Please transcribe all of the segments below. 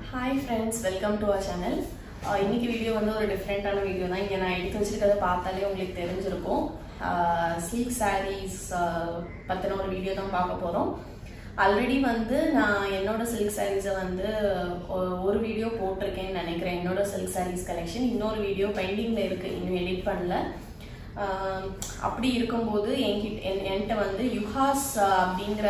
hi friends welcome to our channel இன்னைக்கு video வந்து ஒரு டிஃப்ரெண்ட்டான வீடியோ தான் இங்கே நான் எடுத்து வச்சிருக்கிறத பார்த்தாலே உங்களுக்கு தெரிஞ்சிருக்கும் சில்க் சாரீஸ் பற்றின ஒரு வீடியோ தான் பார்க்க போகிறோம் ஆல்ரெடி வந்து நான் என்னோட சில்க் சாரீஸை வந்து ஒ- ஒரு வீடியோ போட்டிருக்கேன்னு நினைக்கிறேன் என்னோட சில்க் சாரீஸ் கலெக்ஷன் இன்னொரு வீடியோ பெண்டிங்கில் இருக்குது இன்னும் எடிட் பண்ணல ஆஹ் அப்படி இருக்கும்போது என்கிட்ட என்- என்கிட்ட வந்து யுஹாஸ் ஆஹ் அப்படிங்கிற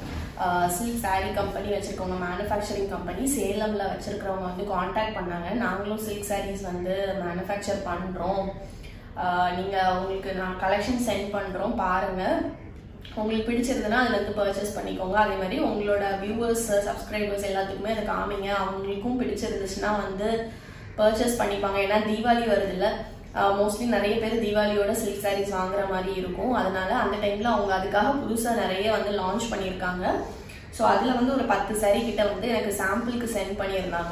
சில்க் saree கம்பெனி வச்சிருக்கவங்க மேனுஃபேக்சரிங் கம்பெனி சேலம்ல வச்சிருக்கிறவங்க வந்து காண்டாக்ட் பண்ணாங்க நாங்களும் சில்க் sarees வந்து மேனுஃபேக்சர் பண்றோம் ஆஹ் நீங்க உங்களுக்கு நான் கலெக்ஷன் சென்ட் பண்றோம் பாருங்க உங்களுக்கு பிடிச்சிருந்ததுன்னா அதுல இருந்து பர்ச்சேஸ் பண்ணிக்கோங்க அதே மாதிரி உங்களோட வியூவர்ஸ் சப்ஸ்கிரைபர்ஸ் எல்லாத்துக்குமே அதை காமிங்க அவங்களுக்கும் பிடிச்சிருந்துச்சுன்னா வந்து பர்ச்சேஸ் பண்ணிப்பாங்க ஏன்னா தீபாவளி வருது இல்ல மோஸ்ட்லி நிறைய பேர் தீபாவளியோட சில்க் sarees வாங்குற மாதிரி இருக்கும் அதனால அந்த டைம்ல அவங்க அதுக்காக புதுசா நிறைய வந்து லான்ச் பண்ணியிருக்காங்க ஸோ அதுல வந்து ஒரு பத்து saree கிட்ட வந்து எனக்கு சாம்பிளுக்கு சென்ட் பண்ணியிருந்தாங்க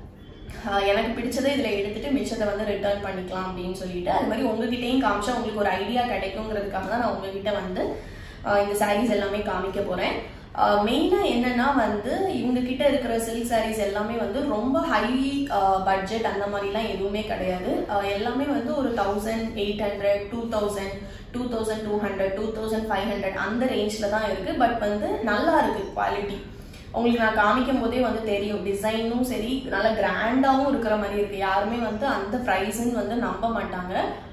ஆஹ் எனக்கு பிடிச்சதை இதுல எடுத்துட்டு மிச்சத்தை வந்து ரிட்டர்ன் பண்ணிக்கலாம் அப்படின்னு சொல்லிட்டு அது மாதிரி உங்ககிட்டயும் காமிச்சா உங்களுக்கு ஒரு ஐடியா கிடைக்குங்கிறதுக்காக தான் நான் உங்ககிட்ட வந்து ஆஹ் இந்த sarees எல்லாமே காமிக்க போறேன் மெயினா என்னன்னா வந்து இவங்க கிட்ட இருக்கிற சில்க் sarees எல்லாமே வந்து ரொம்ப ஹை பட்ஜெட் அந்த மாதிரிலாம் எதுவுமே கிடையாது ஆஹ் எல்லாமே வந்து ஒரு thousand eight hundred two thousand two thousand two hundred two thousand five hundred அந்த ரேஞ்சில் தான் இருக்கு பட் வந்து நல்லா இருக்கு குவாலிட்டி உங்களுக்கு நான் காமிக்கும் போதே வந்து தெரியும் டிசைனும் சரி நல்லா கிராண்டாவும் இருக்கிற மாதிரி இருக்கு யாருமே வந்து அந்த ப்ரைஸ்ன்னு வந்து நம்ப மாட்டாங்க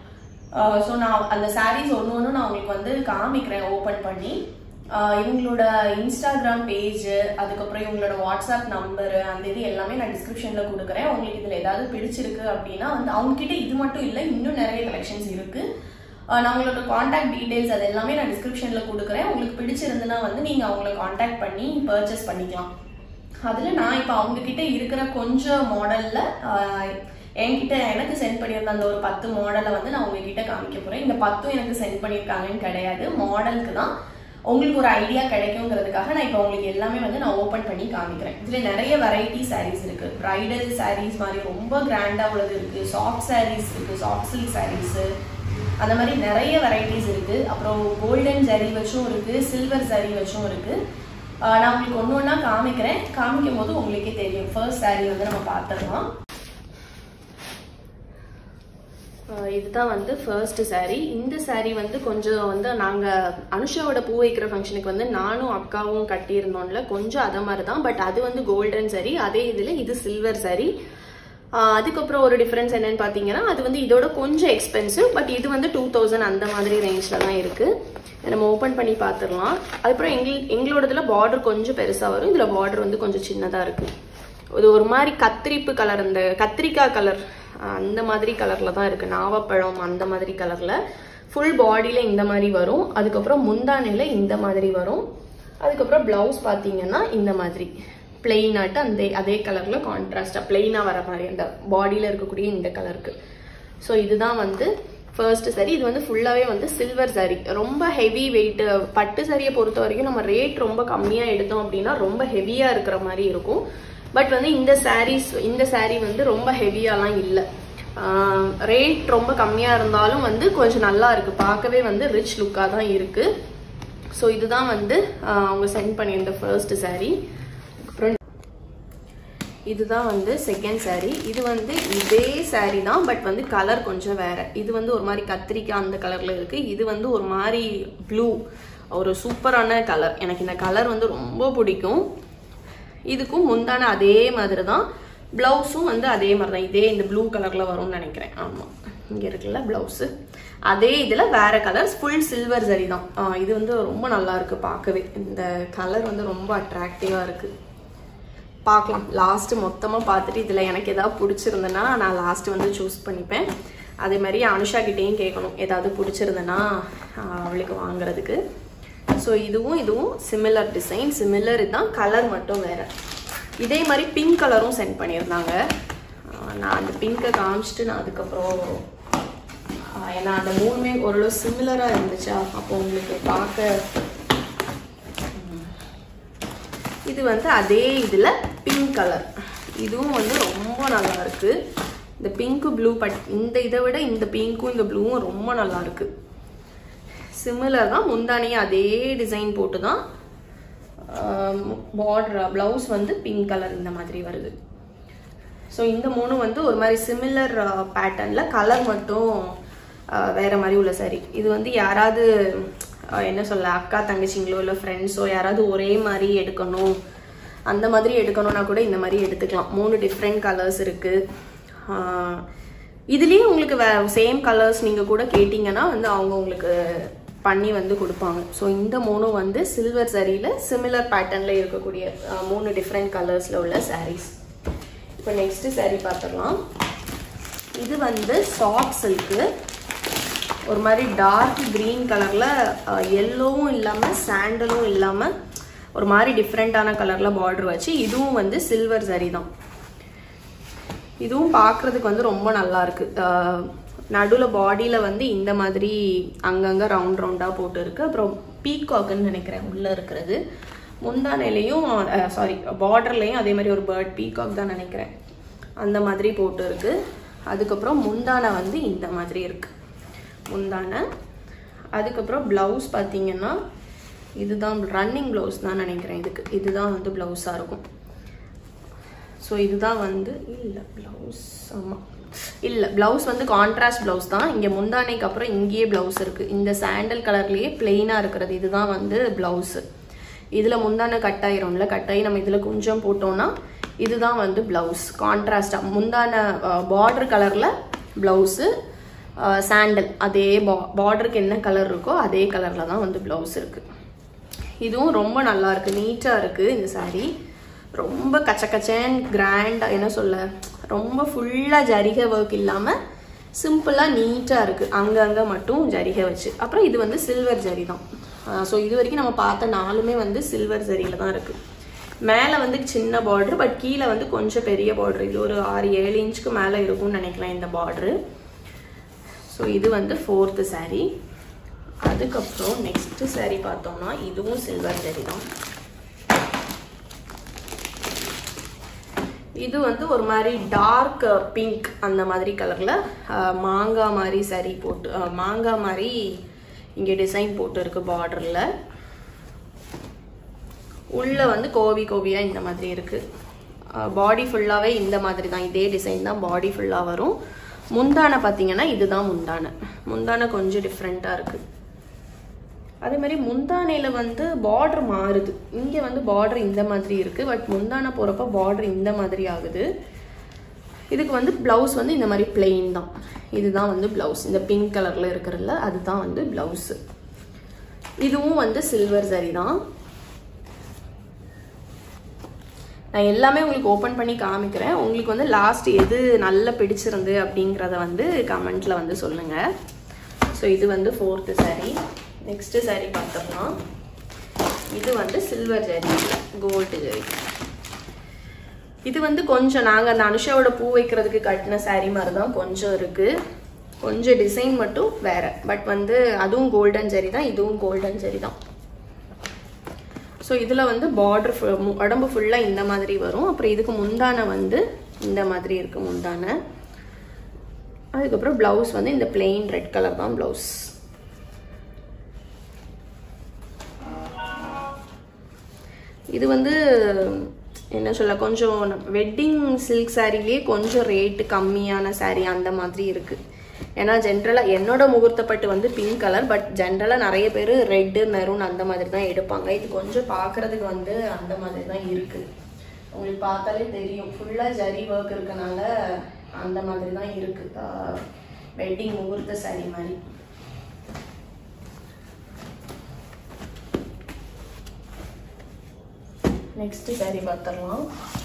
ஸோ நான் அந்த sarees ஒன்று ஒன்று நான் உங்களுக்கு வந்து காமிக்கிறேன் ஓப்பன் பண்ணி ஆஹ் இவங்களோட இன்ஸ்டாகிராம் பேஜ் அதுக்கப்புறம் இவங்களோட வாட்ஸ்அப் நம்பரு அந்த இது எல்லாமே நான் டிஸ்கிரிப்ஷன்ல கொடுக்குறேன் உங்களுக்கு இதுல ஏதாவது பிடிச்சிருக்கு அப்படின்னா வந்து அவங்க கிட்ட இது மட்டும் இல்லை இன்னும் நிறைய கலெக்ஷன்ஸ் இருக்கு ஆஹ் நான் உங்களோட காண்டாக்ட் டீடைல்ஸ் அது எல்லாமே நான் டிஸ்கிரிப்ஷன்ல கொடுக்குறேன் உங்களுக்கு பிடிச்சிருந்துன்னா வந்து நீங்க அவங்கள காண்டாக்ட் பண்ணி பர்ச்சேஸ் பண்ணிக்கலாம் அதுல நான் இப்போ அவங்க கிட்ட இருக்கிற கொஞ்சம் மாடல்ல என்கிட்ட எனக்கு சென்ட் பண்ணியிருந்த அந்த ஒரு பத்து மாடலை வந்து நான் உங்ககிட்ட காமிக்க போறேன் இந்த பத்தும் எனக்கு சென்ட் பண்ணியிருக்காங்கன்னு கிடையாது மாடலுக்கு தான் உங்களுக்கு ஒரு ஐடியா கிடைக்குங்கிறதுக்காக நான் இப்போ உங்களுக்கு எல்லாமே வந்து நான் ஓப்பன் பண்ணி காமிக்கிறேன் இதுல நிறைய வெரைட்டி sarees இருக்கு பிரைடல் sarees மாதிரி ரொம்ப கிராண்டா உள்ளது இருக்கு சாஃப்ட் sarees இருக்கு சாஃப்ட் சில்க் sarees அந்த மாதிரி நிறைய வெரைட்டிஸ் இருக்கு அப்புறம் கோல்டன் ஜரி வச்சும் இருக்கு சில்வர் ஜரி வச்சும் இருக்கு ஆஹ் நான் உங்களுக்கு ஒன்று ஒன்றா காமிக்கிறேன் காமிக்கும் போது உங்களுக்கே தெரியும் ஃபர்ஸ்ட் saree வந்து நம்ம பார்த்துடலாம் ஆஹ் இதுதான் வந்து ஃபர்ஸ்ட் saree இந்த saree வந்து கொஞ்சம் வந்து நாங்க அனுஷாவோட பூ வைக்கிற ஃபங்க்ஷனுக்கு வந்து நானும் அக்காவும் கட்டியிருந்தோம்ல கொஞ்சம் அத மாதிரி தான் பட் அது வந்து கோல்டன் saree அதே இதுல இது சில்வர் saree ஆஹ் அதுக்கப்புறம் ஒரு டிஃபரன்ஸ் என்னன்னு பார்த்தீங்கன்னா அது வந்து இதோட கொஞ்சம் எக்ஸ்பென்சிவ் பட் இது வந்து டூ தௌசண்ட் அந்த மாதிரி ரேஞ்சில் தான் இருக்கு இதை நம்ம ஓப்பன் பண்ணி பார்த்துடலாம் அதுக்கப்புறம் எங்கள் எங்களோடதுல பார்டர் கொஞ்சம் பெருசாக வரும் இதில் பார்டர் வந்து கொஞ்சம் சின்னதாக இருக்கு இது ஒரு மாதிரி கத்திரிப்பு கலர் அந்த கத்திரிக்காய் கலர் அந்த மாதிரி கலர்ல தான் இருக்கு நாவப்பழம் அந்த மாதிரி கலர்ல ஃபுல் பாடியில இந்த மாதிரி வரும் அதுக்கப்புறம் முந்தானையில இந்த மாதிரி வரும் அதுக்கப்புறம் பிளவுஸ் பார்த்தீங்கன்னா இந்த மாதிரி பிளெயின் ஆட்டு அந்த அதே கலர்ல கான்ட்ராஸ்டா பிளெயினா வர மாதிரி அந்த பாடியில இருக்கக்கூடிய இந்த கலருக்கு ஸோ இதுதான் வந்து ஃபர்ஸ்ட் சரி இது வந்து ஃபுல்லாகவே வந்து சில்வர் saree ரொம்ப ஹெவி வெயிட் பட்டு சரியை பொறுத்த வரைக்கும் நம்ம ரேட் ரொம்ப கம்மியாக எடுத்தோம் அப்படின்னா ரொம்ப ஹெவியாக இருக்கிற மாதிரி இருக்கும் பட் வந்து இந்த sarees இந்த saree வந்து ரொம்ப ஹெவியாலாம் இல்லை ரேட் ரொம்ப கம்மியாக இருந்தாலும் வந்து கொஞ்சம் நல்லா இருக்கு பார்க்கவே வந்து ரிச் லுக்காக தான் இருக்கு ஸோ இதுதான் வந்து ஆஹ் அவங்க சென்ட் பண்ணியிருந்த ஃபர்ஸ்ட் saree அப்புறம் இதுதான் வந்து செகண்ட் saree இது வந்து இதே saree தான் பட் வந்து கலர் கொஞ்சம் வேற இது வந்து ஒரு மாதிரி கத்திரிக்காய் அந்த கலர்ல இருக்கு இது வந்து ஒரு மாதிரி ப்ளூ ஒரு சூப்பரான கலர் எனக்கு இந்த கலர் வந்து ரொம்ப பிடிக்கும் இதுக்கும் முந்தான அதே மாதிரி தான் பிளவுஸும் வந்து அதே மாதிரி தான் இதே இந்த ப்ளூ கலர்ல வரும்னு நினைக்கிறேன் ஆமாம் இங்க இருக்குல்ல பிளவுஸு அதே இதுல வேற கலர்ஸ் ஃபுல் சில்வர் சரி தான் ஆஹ் இது வந்து ரொம்ப நல்லா இருக்கு பார்க்கவே இந்த கலர் வந்து ரொம்ப அட்ராக்டிவா இருக்கு பார்க்கலாம் லாஸ்ட் மொத்தமா பார்த்துட்டு இதுல எனக்கு ஏதாவது பிடிச்சிருந்ததுன்னா நான் லாஸ்ட் வந்து சூஸ் பண்ணிப்பேன் அதே மாதிரி அனுஷா கிட்டேயும் கேட்கணும் ஏதாவது பிடிச்சிருந்ததுன்னா ஆஹ் அவளுக்கு வாங்குறதுக்கு ஸோ இதுவும் இதுவும் சிமிலர் டிசைன் சிமிலர் தான் கலர் மட்டும் வேற இதே மாதிரி பிங்க் கலரும் சென்ட் பண்ணியிருந்தாங்க ஆஹ் நான் அந்த பிங்கை காமிச்சிட்டு நான் அதுக்கப்புறம் ஆஹ் ஏன்னா அந்த மூணுமே ஓரளவு சிமிலராக இருந்துச்சா அப்போ உங்களுக்கு பார்க்க இது வந்து அதே இதில் பிங்க் கலர் இதுவும் வந்து ரொம்ப நல்லா இருக்கு இந்த பிங்க்கு ப்ளூ பட் இந்த இதை விட இந்த பிங்க்கும் இந்த ப்ளூவும் ரொம்ப நல்லா இருக்கு சிமிலர் தான் முந்தானியும் அதே டிசைன் போட்டு தான் பார்டர் ப்ளவுஸ் வந்து பிங்க் கலர் இந்த மாதிரி வருது ஸோ இந்த மூணு வந்து ஒரு மாதிரி சிமிலர் பேட்டர்னில் கலர் மட்டும் அஹ், வேற மாதிரி உள்ள saree இது வந்து யாராவது அஹ், என்ன சொல்ல அக்கா தங்கச்சிங்களோ இல்லை ஃப்ரெண்ட்ஸோ யாராவது ஒரே மாதிரி எடுக்கணும் அந்த மாதிரி எடுக்கணும்னா கூட இந்த மாதிரி எடுத்துக்கலாம் மூணு டிஃப்ரெண்ட் கலர்ஸ் இருக்குது இதுலேயே உங்களுக்கு வே சேம் கலர்ஸ் நீங்கள் கூட கேட்டிங்கன்னா வந்து அவங்க உங்களுக்கு பண்ணி வந்து கொடுப்பாங்க ஸோ இந்த மூணும் வந்து சில்வர் சரியில் சிமிலர் பேட்டர்னில் இருக்கக்கூடிய அஹ், மூணு டிஃப்ரெண்ட் கலர்ஸில் உள்ள sarees இப்போ நெக்ஸ்ட் saree பார்த்துடலாம் இது வந்து சாஃப்ட் சில்க்கு ஒரு மாதிரி டார்க் க்ரீன் கலரில் எல்லோவும் இல்லாமல் சாண்டலும் இல்லாமல் ஒரு மாதிரி டிஃப்ரெண்ட்டான கலரில் பார்டர் வச்சு இதுவும் வந்து சில்வர் சரி தான் இதுவும் பார்க்குறதுக்கு வந்து ரொம்ப நல்லா இருக்கு நடுவில் பாடியில் வந்து இந்த மாதிரி அங்கங்கே ரவுண்ட் ரவுண்டாக போட்டு இருக்கு அப்புறம் பீகாக்குன்னு நினைக்கிறேன் உள்ளே இருக்கிறது முந்தானையிலையும் சாரி பார்டர்லையும் அதே மாதிரி ஒரு பேர்ட் பீகாக் தான் நினைக்கிறேன் அந்த மாதிரி போட்டு இருக்கு அதுக்கப்புறம் முந்தானை வந்து இந்த மாதிரி இருக்கு முந்தானை அதுக்கப்புறம் ப்ளவுஸ் பார்த்தீங்கன்னா இதுதான் ரன்னிங் ப்ளவுஸ் தான் நினைக்கிறேன் இதுக்கு இதுதான் வந்து ப்ளவுஸாக இருக்கும் ஸோ இதுதான் வந்து இல்லை ப்ளவுஸ் ஆமாம் இல்லை ப்ளவுஸ் வந்து கான்ட்ராஸ்ட் ப்ளவுஸ் தான் இங்கே முந்தானைக்கு அப்புறம் இங்கேயே ப்ளவுஸ் இருக்குது இந்த சாண்டல் கலர்லேயே பிளெயினாக இருக்கிறது இதுதான் வந்து ப்ளவுஸு இதில் முந்தானை கட் ஆயிரும்ல கட் ஆகி நம்ம இதில் கொஞ்சம் போட்டோம்னா இதுதான் வந்து ப்ளவுஸ் கான்ட்ராஸ்டாக முந்தான பார்டர் கலரில் ப்ளவுஸு சாண்டல் அதே பா பார்டருக்கு என்ன கலர் இருக்கோ அதே கலரில் தான் வந்து ப்ளவுஸ் இருக்குது இதுவும் ரொம்ப நல்லா இருக்கு நீட்டாக இருக்குது இந்த saree ரொம்ப கச்ச கச்சன் கிராண்டாக என்ன சொல்ல ரொம்ப ஃபுல்லாக ஜரிகை ஒர்க் இல்லாமல் சிம்பிளாக நீட்டாக இருக்குது அங்கங்கே மட்டும் ஜரிகை வச்சு அப்புறம் இது வந்து சில்வர் ஜரி தான் ஸோ இது வரைக்கும் நம்ம பார்த்த நாலுமே வந்து சில்வர் ஜரியில் தான் இருக்குது மேலே வந்து சின்ன பார்டர் பட் கீழே வந்து கொஞ்சம் பெரிய பார்டர் இது ஒரு ஆறு ஏழு இன்ச்சுக்கு மேலே இருக்கும்னு நினைக்கலாம் இந்த பார்டரு ஸோ இது வந்து ஃபோர்த்து saree அதுக்கப்புறம் நெக்ஸ்ட் saree பார்த்தோம்னா இதுவும் சில்வர் ஜரி தான் இது வந்து ஒரு மாதிரி டார்க் பிங்க் அந்த மாதிரி கலர்ல மாங்காய் மாதிரி சரி போட்டு அஹ், மாங்காய் மாதிரி இங்கே டிசைன் போட்டு இருக்கு பார்டர்ல உள்ள வந்து கோவி கோவியா இந்த மாதிரி இருக்கு பாடி ஃபுல்லாவே இந்த மாதிரி தான் இதே டிசைன் தான் பாடி ஃபுல்லா வரும் முந்தானை பார்த்தீங்கன்னா இதுதான் முந்தானை முந்தானை கொஞ்சம் டிஃப்ரெண்ட்டாக இருக்கு அதே மாதிரி முந்தானையில வந்து பார்டர் மாறுது இங்க வந்து பார்டர் இந்த மாதிரி இருக்கு பட் முந்தானை போறப்ப பார்டர் இந்த மாதிரி ஆகுது இதுக்கு வந்து பிளவுஸ் வந்து இந்த மாதிரி பிளெயின் தான் இதுதான் வந்து பிளவுஸ் இந்த பிங்க் கலர்ல இருக்கிறதுல அதுதான் வந்து பிளவுஸ் இதுவும் வந்து சில்வர் சரி தான் நான் எல்லாமே உங்களுக்கு ஓப்பன் பண்ணி காமிக்கிறேன் உங்களுக்கு வந்து லாஸ்ட் எது நல்லா பிடிச்சிருந்து அப்படிங்கிறத வந்து கமெண்ட்ல வந்து சொல்லுங்க ஸோ இது வந்து ஃபோர்த்து saree நெக்ஸ்ட் saree பார்த்தோம்னா இது வந்து சில்வர் ஜரி கோல்டு ஜரி இது வந்து கொஞ்சம் நாங்கள் அந்த அனுஷாவோட பூ வைக்கிறதுக்கு கட்டின saree மாதிரி தான் கொஞ்சம் இருக்கு கொஞ்சம் டிசைன் மட்டும் வேற பட் வந்து அதுவும் கோல்டன் ஜரி தான் இதுவும் கோல்டன் ஜரி தான் ஸோ இதில் வந்து பார்டர் உடம்பு ஃபுல்லாக இந்த மாதிரி வரும் அப்புறம் இதுக்கு முந்தானை வந்து இந்த மாதிரி இருக்கு முந்தானை அதுக்கப்புறம் ப்ளவுஸ் வந்து இந்த பிளெயின் ரெட் கலர் தான் ப்ளவுஸ் இது வந்து என்ன சொல்ல கொஞ்சம் வெட்டிங் சில்க் சாரிலேயே கொஞ்சம் ரேட்டு கம்மியான saree அந்த மாதிரி இருக்கு ஏன்னா ஜென்ரலாக என்னோட முகூர்த்தப்பட்டு வந்து பிங்க் கலர் பட் ஜென்ரலாக நிறைய பேர் ரெட்டு மெரூன் அந்த மாதிரி தான் எடுப்பாங்க இது கொஞ்சம் பார்க்கறதுக்கு வந்து அந்த மாதிரி தான் இருக்கு உங்களுக்கு பார்த்தாலே தெரியும் ஃபுல்லாக ஜரி ஒர்க் இருக்கனால அந்த மாதிரி தான் இருக்கு வெட்டிங் முகூர்த்த saree மாதிரி நெக்ஸ்ட் saree பார்த்துடலாம்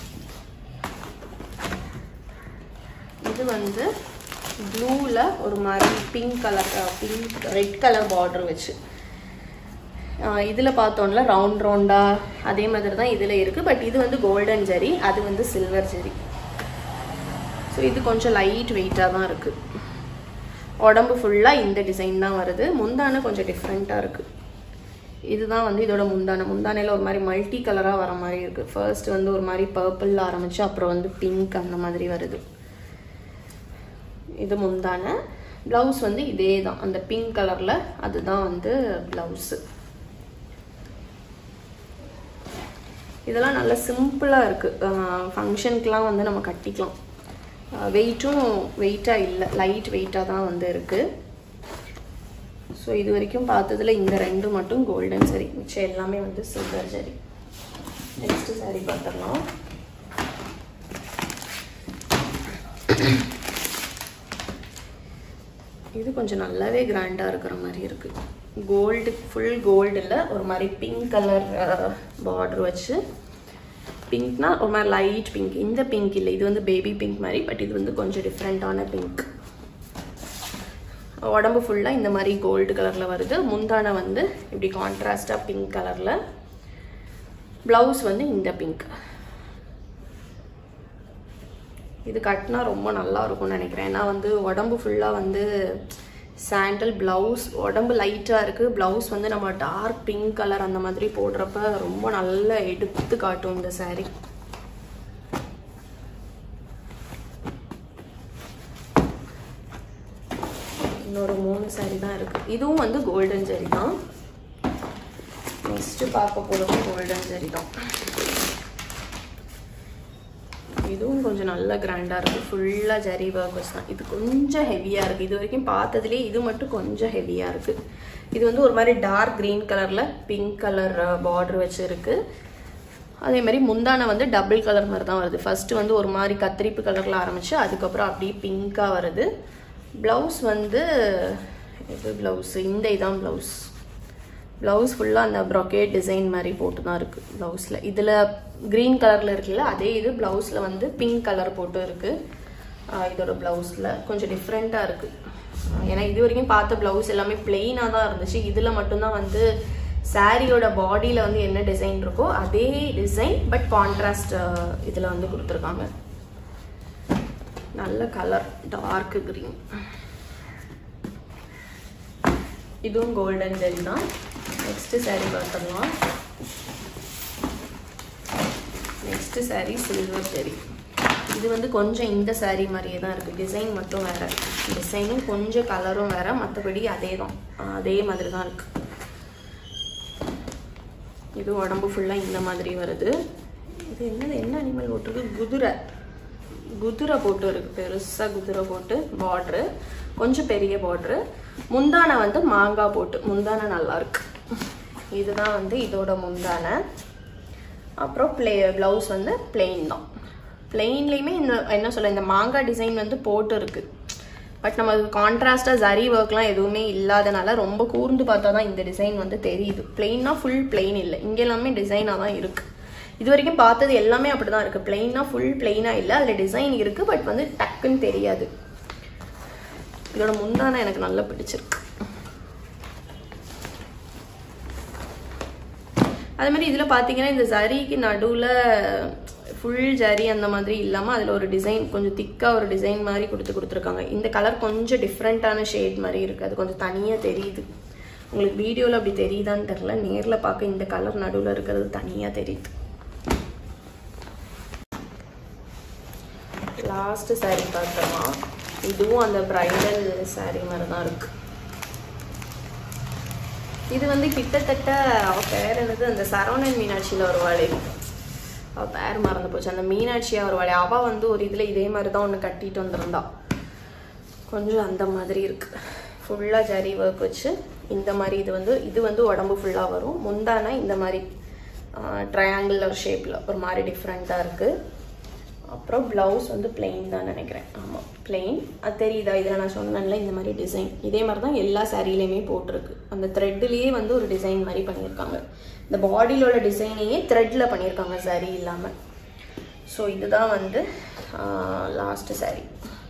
இது வந்து ப்ளூவில் ஒரு மாதிரி pink colour pink red colour border வச்சு இதில் பார்த்தோம்ல ரவுண்ட் ரவுண்டாக அதே மாதிரி தான் இதில் இருக்குது பட் இது வந்து கோல்டன் ஜரி அது வந்து சில்வர் ஜரி ஸோ இது கொஞ்சம் லைட் வெயிட்டாக தான் இருக்குது உடம்பு ஃபுல்லாக இந்த டிசைன் தான் வருது முந்தானை கொஞ்சம் டிஃப்ரெண்ட்டாக இருக்குது இதுதான் வந்து இதோட முந்தானை முந்தானையில் ஒரு மாதிரி மல்டி கலராக வர மாதிரி இருக்குது ஃபர்ஸ்ட் வந்து ஒரு மாதிரி பர்பிளில் ஆரம்பிச்சு அப்புறம் வந்து பிங்க் அந்த மாதிரி வருது இது முந்தானை ப்ளவுஸ் வந்து இதே தான் அந்த பிங்க் கலரில் அதுதான் வந்து ப்ளவுஸு இதெல்லாம் நல்லா சிம்பிளாக இருக்குது ஃபங்க்ஷனுக்குலாம் வந்து நம்ம கட்டிக்கலாம் வெயிட்டும் வெயிட்டாக இல்லை லைட் வெயிட்டாக தான் வந்து இருக்குது ஸோ இது வரைக்கும் பார்த்ததுல இந்த ரெண்டு மட்டும் கோல்டன் சரி மிச்சம் எல்லாமே வந்து சில்வர் சரி நெக்ஸ்ட் சாரி பார்த்துடலாம் இது கொஞ்சம் நல்லாவே கிராண்டாக இருக்கிற மாதிரி இருக்குது கோல்டு ஃபுல் கோல்டு இல்லை ஒரு மாதிரி பிங்க் கலர் பார்டர் வச்சு பிங்க்னா ஒரு மாதிரி லைட் பிங்க் இந்த பிங்க் இல்லை இது வந்து பேபி பிங்க் மாதிரி பட் இது வந்து கொஞ்சம் டிஃப்ரெண்ட்டான பிங்க் உடம்பு ஃபுல்லாக இந்த மாதிரி கோல்டு கலரில் வருது முந்தானை வந்து இப்படி கான்ட்ராஸ்டாக பிங்க் கலரில் ப்ளவுஸ் வந்து இந்த பிங்க் இது கட்டினா ரொம்ப நல்லா இருக்கும்னு நினைக்கிறேன் ஏன்னா வந்து உடம்பு ஃபுல்லாக வந்து சாண்டல் ப்ளவுஸ் உடம்பு லைட்டாக இருக்குது ப்ளவுஸ் வந்து நம்ம டார்க் பிங்க் கலர் அந்த மாதிரி போடுறப்ப ரொம்ப நல்லா எடுத்து காட்டும் இந்த saree இன்னொரு மூணு saree தான் இருக்குது இதுவும் வந்து கோல்டன் saree தான் நெக்ஸ்ட்டு பார்க்க போகிறதும் கோல்டன் saree தான் இதுவும் கொஞ்சம் நல்ல கிராண்டாக இருக்குது ஃபுல்லாக ஜரி ஒர்க்கர்ஸ் தான் இது கொஞ்சம் ஹெவியாக இருக்குது இது வரைக்கும் பார்த்ததுலேயே இது மட்டும் கொஞ்சம் ஹெவியாக இருக்குது இது வந்து ஒரு மாதிரி டார்க் க்ரீன் கலரில் பிங்க் கலர் பார்டர் வச்சுருக்கு அதே மாதிரி முந்தானை வந்து டபுள் கலர் மாதிரி தான் வருது ஃபர்ஸ்ட் வந்து ஒரு மாதிரி கத்திரிப்பு கலரில் ஆரம்பிச்சு அதுக்கப்புறம் அப்படியே பிங்காக வருது ப்ளவுஸ் வந்து இது ப்ளவுஸ் இந்த இதான் ப்ளவுஸ் ப்ளவுஸ் ஃபுல்லாக அந்த ப்ரொக்கேட் டிசைன் மாதிரி போட்டு தான் இருக்குது ப்ளவுஸில் இதில் க்ரீன் கலரில் இருக்குல்ல அதே இது ப்ளவுஸில் வந்து பிங்க் கலர் போட்டு இருக்குது இதோட ப்ளவுஸில் கொஞ்சம் டிஃப்ரெண்ட்டாக இருக்குது ஏன்னா இது வரைக்கும் பார்த்த ப்ளவுஸ் எல்லாமே பிளெயினாக தான் இருந்துச்சு இதில் மட்டும்தான் வந்து சாரியோட பாடியில் வந்து என்ன டிசைன் இருக்கோ அதே டிசைன் பட் கான்ட்ராஸ்ட் இதில் வந்து கொடுத்துருக்காங்க நல்ல கலர் டார்க் க்ரீன் இதுவும் கோல்டன் ஜெரி தான் நெக்ஸ்ட் saree பார்த்துடலாம் நெக்ஸ்ட் saree சில்வர் ஜெரி இது வந்து கொஞ்சம் இந்த saree மாதிரியே தான் இருக்குது டிசைன் மட்டும் வேறு டிசைனும் கொஞ்சம் கலரும் வேறு மற்றபடி அதே தான் அதே மாதிரி தான் இருக்குது இது உடம்பு ஃபுல்லாக இந்த மாதிரி வருது இது என்னது என்ன அனிமல் போட்டிருக்கு குதிரை குதிரை போட்டு இருக்கு பெருசாக குதிரை போட்டு பார்ட்ரு கொஞ்சம் பெரிய பார்ட்ரு முந்தானை வந்து மாங்காய் போட்டு முந்தானை நல்லா இருக்கு இதுதான் வந்து இதோட முந்தானை அப்புறம் ப்ளே ப்ளவுஸ் வந்து பிளெயின் தான் பிளெயின்லேயுமே இந்த என்ன சொல்ல இந்த மாங்காய் டிசைன் வந்து போட்டு இருக்கு பட் நம்ம கான்ட்ராஸ்டாக ஜரி ஒர்க்லாம் எதுவுமே இல்லாதனால ரொம்ப கூர்ந்து பார்த்தா தான் இந்த டிசைன் வந்து தெரியுது பிளெயின்னா ஃபுல் பிளெயின் இல்லை இங்கே எல்லாமே டிசைனாக தான் இருக்குது இது வரைக்கும் பார்த்தது எல்லாமே அப்படி தான் இருக்குது பிளெயினாக ஃபுல் பிளெயினாக இல்லை அதில் டிசைன் இருக்குது பட் வந்து டக்குன்னு தெரியாது இதோட முந்தானை எனக்கு நல்லா பிடிச்சிருக்கு அதே மாதிரி இதில் பார்த்தீங்கன்னா இந்த ஜரிக்கு நடுவில் ஃபுல் ஜரி அந்த மாதிரி இல்லாமல் அதில் ஒரு டிசைன் கொஞ்சம் திக்காக ஒரு டிசைன் மாதிரி கொடுத்து கொடுத்துருக்காங்க இந்த கலர் கொஞ்சம் டிஃப்ரெண்ட்டான ஷேட் மாதிரி இருக்குது அது கொஞ்சம் தனியாக தெரியுது உங்களுக்கு வீடியோவில் அப்படி தெரியுதான்னு தெரில நேரில் பார்க்க இந்த கலர் நடுவில் இருக்கிறது தனியாக தெரியுது லாஸ்ட் saree பார்த்தோமா இதுவும் அந்த பிரைடல் saree மாதிரி தான் இருக்கு இது வந்து கிட்டத்தட்ட அவ பேர் என்னது அந்த சரவணன் மீனாட்சியில் வருவாளே அவ பேர் மறந்து போச்சு அந்த மீனாட்சியா வருவாளே அவ வந்து ஒரு இதில் இதே மாதிரி தான் ஒன்று கட்டிட்டு வந்திருந்தா கொஞ்சம் அந்த மாதிரி இருக்கு ஃபுல்லாக ஜரி ஒர்க் வச்சு இந்த மாதிரி இது வந்து இது வந்து உடம்பு ஃபுல்லாக வரும் முந்தான இந்த மாதிரி ட்ரையாங்குலர் ஷேப்பில் ஒரு மாதிரி டிஃப்ரெண்ட்டாக இருக்குது அப்புறம் ப்ளவுஸ் வந்து பிளெயின் தான் நினைக்கிறேன் ஆமாம் பிளெயின் அது தெரியுதா இதில் நான் சொன்னேன்ல இந்த மாதிரி டிசைன் இதே மாதிரி தான் எல்லா சாரீலையுமே போட்டிருக்கு அந்த த்ரெட்லேயே வந்து ஒரு டிசைன் மாதிரி பண்ணியிருக்காங்க இந்த பாடியில் உள்ள டிசைனையே த்ரெட்டில் பண்ணியிருக்காங்க சாரீ இல்லாமல் ஸோ இதுதான் வந்து லாஸ்ட்டு சாரீ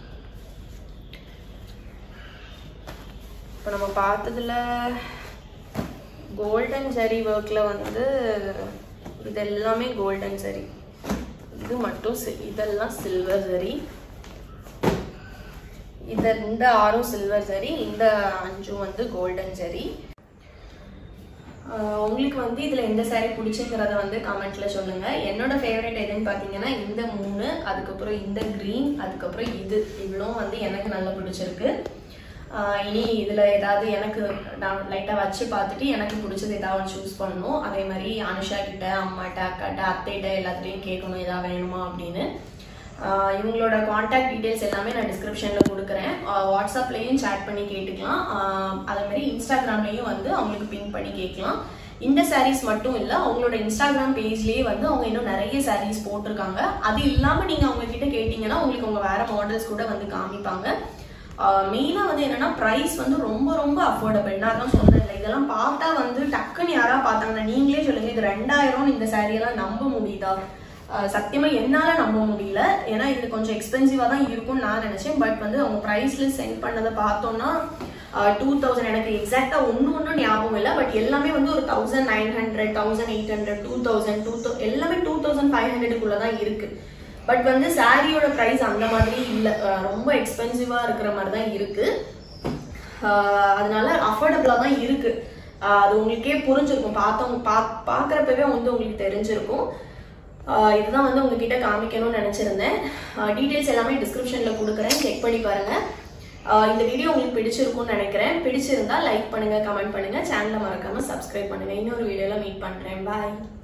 இப்போ நம்ம பார்த்ததுல கோல்டன் ஜரி ஒர்க்கில் வந்து இது எல்லாமே கோல்டன் ஜரி இது மட்டும் சி- இதெல்லாம் சில்வர் ஜரி இந்த இந்த ஆறும் சில்வர் ஜரி இந்த அஞ்சும் வந்து கோல்டன் ஜரி ஆஹ் உங்களுக்கு வந்து இதுல எந்த saree பிடிச்சுங்கிறத வந்து கமெண்ட்ல சொல்லுங்க என்னோட ஃபேவரட் எதுன்னு பாத்தீங்கன்னா இந்த மூணு அதுக்கப்புறம் இந்த green அதுக்கப்புறம் இது இவ்வளவும் வந்து எனக்கு நல்லா பிடிச்சிருக்கு ஆஹ் இனி இதுல ஏதாவது எனக்கு நான் லைட்டா வச்சு பார்த்துட்டு எனக்கு பிடிச்சது ஏதாவது சூஸ் பண்ணணும் அதே மாதிரி அனுஷா கிட்ட அம்மாட்ட அக்காட்ட அத்தைகிட்ட எல்லாத்துலேயும் கேட்கணும் ஏதாவது வேணுமா அப்படின்னு ஆஹ் இவங்களோட காண்டாக்ட் டீடைல்ஸ் எல்லாமே நான் டிஸ்கிரிப்ஷனில் கொடுக்குறேன் வாட்ஸ்அப்லேயும் சேட் பண்ணி கேட்டுக்கலாம் ஆஹ் அதே மாதிரி இன்ஸ்டாகிராம்லேயும் வந்து அவங்களுக்கு பின் பண்ணி கேட்கலாம் இந்த சாரீஸ் மட்டும் இல்லை அவங்களோட இன்ஸ்டாகிராம் பேஜ்லேயே வந்து அவங்க இன்னும் நிறைய சாரீஸ் போட்டிருக்காங்க அது இல்லாமல் நீங்கள் அவங்க கிட்ட கேட்டிங்கன்னா உங்களுக்கு அவங்க வேற மாடல்ஸ் கூட வந்து காமிப்பாங்க மெயினாக வந்து என்னன்னா ப்ரைஸ் வந்து ரொம்ப ரொம்ப அஃபோர்டபுள் நான் தான் சொன்னேன் இல்லை இதெல்லாம் பார்த்தா வந்து டக்குன்னு யாரா பார்த்தாங்கன்னா நீங்களே சொல்லுங்க இது ரெண்டாயிரம் இந்த saree எல்லாம் நம்ப முடியுதா ஆஹ் சத்தியமா என்னால நம்ப முடியல ஏன்னா இது கொஞ்சம் எக்ஸ்பென்சிவா தான் இருக்கும்னு நான் நினைச்சேன் பட் வந்து அவங்க ப்ரைஸ்ல சென்ட் பண்ணதை பார்த்தோம்னா டூ தௌசண்ட் எனக்கு எக்ஸாக்டா ஒன்று ஒன்றும் ஞாபகம் இல்லை பட் எல்லாமே வந்து ஒரு thousand nine hundred thousand eight hundred two thousand two தௌ எல்லாமே டூ தௌசண்ட் ஃபைவ் ஹண்ட்ரடுக்குள்ள தான் இருக்கு பட் வந்து சாரியோட ப்ரைஸ் அந்த மாதிரி இல்லை ரொம்ப எக்ஸ்பென்சிவா இருக்கிற மாதிரி தான் இருக்கு ஆஹ் அதனால அஃபோர்டபுளாக தான் இருக்கு ஆஹ் அது உங்களுக்கே புரிஞ்சிருக்கும் பார்த்தவங்க பா பார்க்குறப்பவே வந்து உங்களுக்கு தெரிஞ்சிருக்கும் ஆஹ் இதுதான் வந்து உங்ககிட்ட காமிக்கணும்னு நினச்சிருந்தேன் டீட்டெயில்ஸ் எல்லாமே டிஸ்கிரிப்ஷனில் கொடுக்குறேன் செக் பண்ணி பாருங்க ஆஹ் இந்த வீடியோ உங்களுக்கு பிடிச்சிருக்கும்னு நினைக்கிறேன் பிடிச்சிருந்தா லைக் பண்ணுங்க கமெண்ட் பண்ணுங்க சேனலை மறக்காம சப்ஸ்கிரைப் பண்ணுங்க இன்னொரு வீடியோல மீட் பண்றேன் பாய்